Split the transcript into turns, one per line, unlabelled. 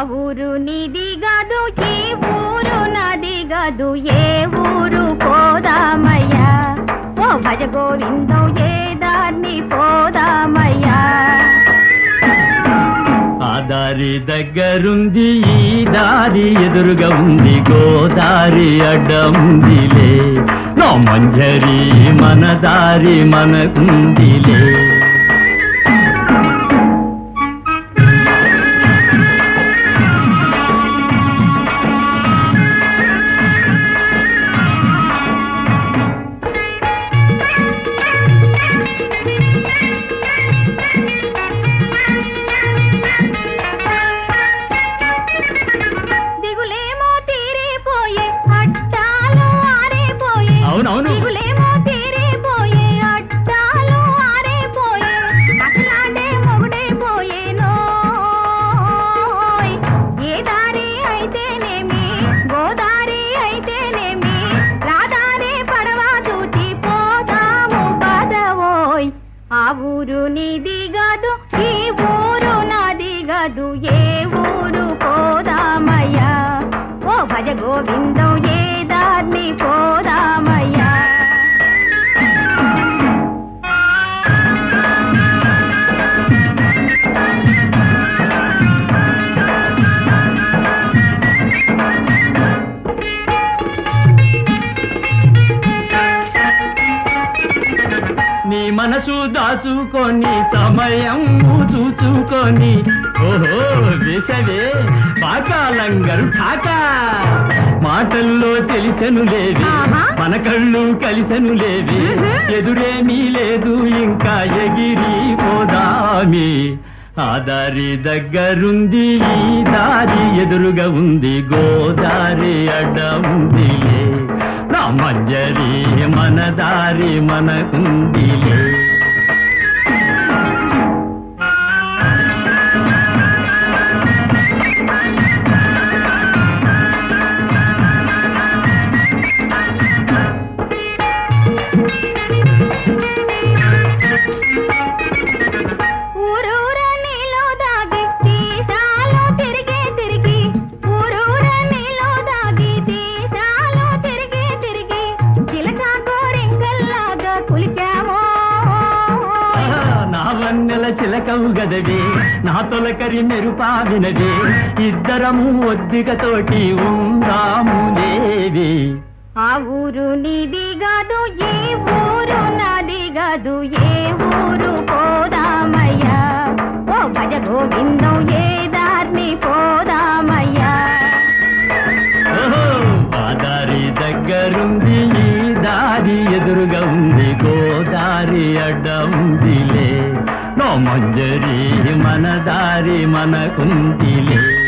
ఊరు నీది గదు ఈ ఊరు నాది గదు ఏ ఊరు పోదామయ్యా ఓ భజ గోవిందం ఏ దాన్ని పోదామయ్యా
ఆ దారి దగ్గరుంది ఈ దారి ఎదురుగా ఉంది గోదారి అడ్డముందిలే నా మంజరి మన దారి మనకుందిలే
దిగులేమో తీరిపోయే అట్టాలు ఆరిపోయే
అవునవును.
దిగులేమో తీరిపోయే అట్టాలు ఆరిపోయే అట్లాంటే మొగుడైపోయే నోయ్ ఏ దారి అయితేనేమి గోదారి అయితేనేమి రాదారి పడవ దూచి పోదాము పదవోయ్ ఆ ఊరు నీది గదు ఈ ఊరు నాది గదు ఏ ఊరు పోదామయ్యా ఓ భజ గోవిందం ఏ దాన్ని పోదామయ్యా
నీ మనసు దాచుకొని సమయం చూచుకొని ఓహో వేసవే బాకా లంగరు ఠాకా మాటల్లో తెలిసెను లేవి
ఆహా.
మన కళ్ళు కలిసెను లేవి
మ్హూ.
ఎదురేమీ లేదు ఇంకా ఎగిరి పోదామి ఆ దారి దగ్గరుంది ఈ దారి ఎదురుగా ఉంది గోదారి అడ్డముందిలే నా మంజరి మన దారి మనకుందిలే
ఊరూర నీలో దాగి తీసాలో తిరిగి తిరిగి ఊరూర నీలో దాగి తీసాలో తిరిగి తిరిగి చిలక కోరింకల్లాగా కులికామో
నా వన్నెల చిలకవు గదవే నా తొలకరి మెరుపావినవే ఇద్దరము ఒద్దికతోటి ఉందాము లేవి
ఆ ఊరు నీది కాదు ఏ ఊరు నాది కాదు ఏ ఊరు పోదామయ్యా ఓ భజ గోవిందం ఏ దారిని పోదామయ్యా
ఓహో, ఆ దారి దగ్గరుంది ఈ దారి ఎదురుగా ఉంది గోదారి అడ్డముందిలే నో మంజరి మన దారి మనకుందిలే